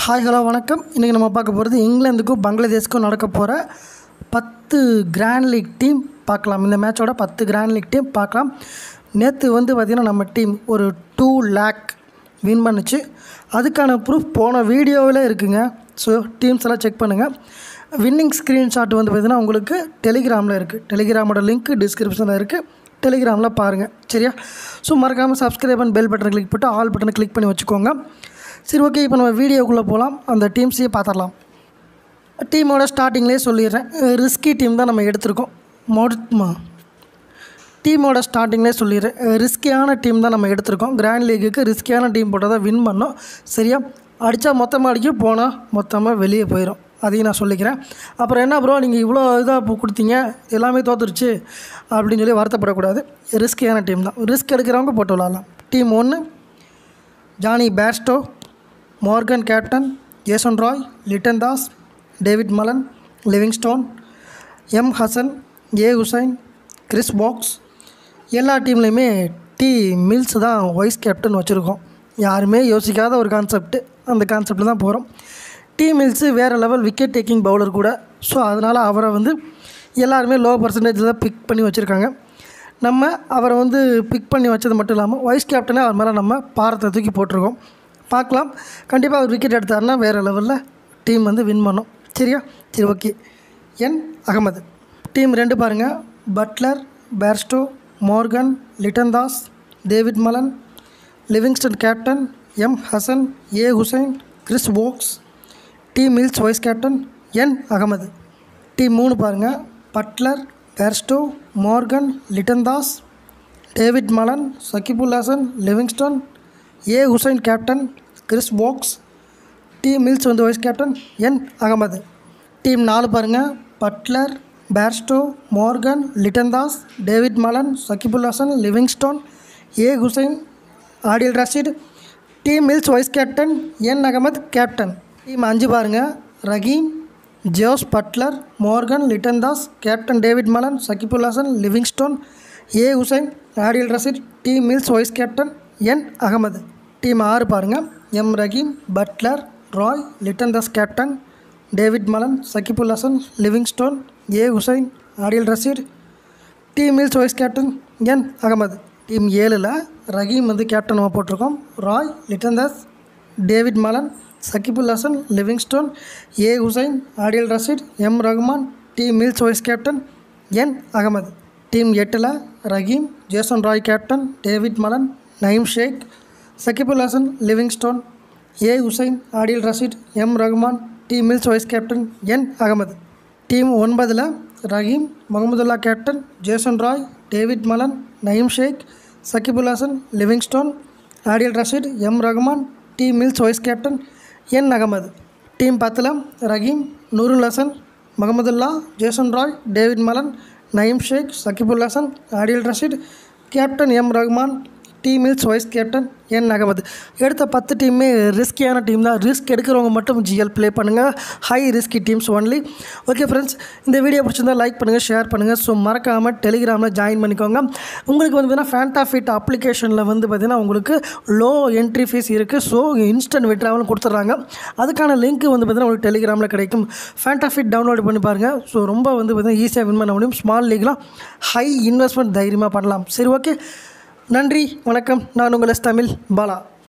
hi hello வணக்கம் இன்றைக்கி நம்ம பார்க்க போகிறது இங்கிலாந்துக்கும் பங்களாதேஷ்க்கும் நடக்க போகிற பத்து கிராண்ட் லீக் டீம் பார்க்கலாம் இந்த மேட்சோட பத்து கிராண்ட் லீக் டீம் பார்க்கலாம் நேற்று வந்து பார்த்திங்கன்னா நம்ம டீம் ஒரு டூ லேக் வின் பண்ணுச்சு அதுக்கான ப்ரூஃப் போன வீடியோவில் இருக்குங்க ஸோ டீம்ஸ் எல்லாம் செக் பண்ணுங்கள் வின்னிங் ஸ்க்ரீன்ஷாட் வந்து பார்த்திங்கன்னா உங்களுக்கு டெலிகிராமில் இருக்குது டெலிகிராமோட லிங்க் டிஸ்கிரிப்ஷனில் இருக்குது டெலிகிராமில் பாருங்கள் சரியா ஸோ மறக்காமல் சப்ஸ்கிரைப் அண்ட் பெல் பட்டனை கிளிக் பண்ணிட்டு ஆல் பட்டனை கிளிக் பண்ணி வச்சுக்கோங்க சரி ஓகே இப்போ நம்ம வீடியோக்குள்ளே போகலாம் அந்த டீம்ஸையே பார்த்துடலாம் டீமோட ஸ்டார்டிங்லேயே சொல்லிடுறேன் ரிஸ்கி டீம் தான் நம்ம எடுத்திருக்கோம் மொட் டீமோட ஸ்டார்டிங்லேயே சொல்லிடுறேன் ரிஸ்கியான டீம் தான் நம்ம எடுத்திருக்கோம் கிராண்ட் லீக்குக்கு ரிஸ்கியான டீம் போட்டால் தான் வின் பண்ணோம் சரியா அடித்தா மொத்தமாக அடிக்கும் போனால் மொத்தமாக வெளியே போயிடும் அதையும் நான் சொல்லிக்கிறேன் அப்புறம் என்ன ப்ரோ நீங்கள் இவ்வளோ இதாக கொடுத்தீங்க எல்லாமே தோத்துருச்சு அப்படின்னு சொல்லி வருத்தப்படக்கூடாது ரிஸ்கியான டீம் தான் ரிஸ்க் எடுக்கிறவங்க போட்டு விளாட்லாம் டீம் ஒன்று Jonny Bairstow Morgan captain Jason Roy Litton Das David Malan Livingstone M Hasan A Hussain Chris Fox எல்லா டீம்லேயுமே டி மில்ஸ் தான் வைஸ் கேப்டன் வச்சுருக்கோம் யாருமே யோசிக்காத ஒரு கான்செப்ட் அந்த கான்செப்டில் தான் போகிறோம் டி மில்ஸு வேறு லெவல் விக்கெட் டேக்கிங் பவுலர் கூட ஸோ அதனால் அவரை வந்து எல்லாருமே லோ பர்சன்டேஜில் தான் பிக் பண்ணி வச்சுருக்காங்க நம்ம அவரை வந்து பிக் பண்ணி வச்சது மட்டும் இல்லாமல் வைஸ் கேப்டனே அவர் மேலே நம்ம பாரத்தை தூக்கி போட்டிருக்கோம் பார்க்கலாம் கண்டிப்பாக அவர் விக்கெட் எடுத்தாருன்னா வேறு லெவலில் டீம் வந்து வின் பண்ணோம் சரியா சரி ஓகே என் அகமது டீம் ரெண்டு பாருங்கள் Buttler Bairstow Morgan Litton Das David Malan Livingstone captain M Hasan A Hussain Chris Woakes team Mills vice captain N Ahmed team மூணு பாருங்கள் Buttler Bairstow Morgan Litton Das David Malan Shakibul Hasan Livingstone A Hussain captain Chris Fox team Mills வந்து vice captain N Ahmed team நாலு பாருங்கள் Buttler Bairstow Morgan Litton Das David Malan Shakibul Hasan Livingstone A Hussain Adil Rashid team Mills vice captain N Ahmed captain team அஞ்சு பாருங்கள் Rahim Jos Buttler Morgan Litton Das captain David Malan Shakibul Hasan Livingstone A Hussain Adil Rashid team Mills vice captain N Ahmed team ஆறு பாருங்கள் M Rahim Buttler Roy Litton Das captain David Malan Shakibul Hasan Livingstone A Hussain Adil Rashid team Mills vice captain N Ahmed team ஏழில் ரஹீம் வந்து captain நம்ம போட்டிருக்கோம் Roy Litton Das David Malan Shakibul Hasan Livingstone A Hussain Adil Rashid M Rahman team Mills vice captain N Ahmed team எட்டில் Rahim Jason Roy captain David Malan Naim Sheikh Shakibul Hasan Livingstone A Hussain Adil Rashid M Rahman team Mills vice captain N Ahmed team ஒன்பதில் Rahim Mahmudullah captain Jason Roy David Malan Naim Sheikh Shakibul Hasan Livingstone Adil Rashid M Rahman team Mills vice captain N Ahmed team பத்தில் Rahim Nurul Hasan Mahmudullah Jason Roy David Malan Naim Sheikh Shakibul Hasan Adil Rashid captain M Rahman team Mills vice captain N Ahmed எடுத்த பத்து டீமே ரிஸ்கியான team தான் risk எடுக்கிறவங்க மட்டும் G L play பண்ணுங்கள் high risky teams only okay friends இந்த வீடியோ பிடிச்சிருந்தா லைக் பண்ணுங்கள் ஷேர் பண்ணுங்கள் ஸோ மறக்காமல் டெலிகிராமில் ஜாயின் பண்ணிக்கோங்க உங்களுக்கு வந்து பார்த்தீங்கன்னா ஃபேண்டா ஃபிட் அப்ளிகேஷனில் வந்து பார்த்திங்கன்னா உங்களுக்கு லோ என்ட்ரி ஃபீஸ் இருக்குது ஸோ இன்ஸ்டன்ட் விட்ராவலும் கொடுத்துட்றாங்க அதுக்கான லிங்க் வந்து பார்த்திங்கன்னா உங்களுக்கு டெலிகிராமில் கிடைக்கும் ஃபேண்டா ஃபிட் டவுன்லோட் பண்ணி பாருங்கள் ஸோ ரொம்ப வந்து பார்த்திங்கன்னா ஈஸியாக வின் பண்ண முடியும் ஸ்மால் லீக்லாம் ஹை இன்வெஸ்ட்மெண்ட் தைரியமாக பண்ணலாம் சரி ஓகே நன்றி வணக்கம் நான் உங்கள் எஸ் தமிழ் பாலா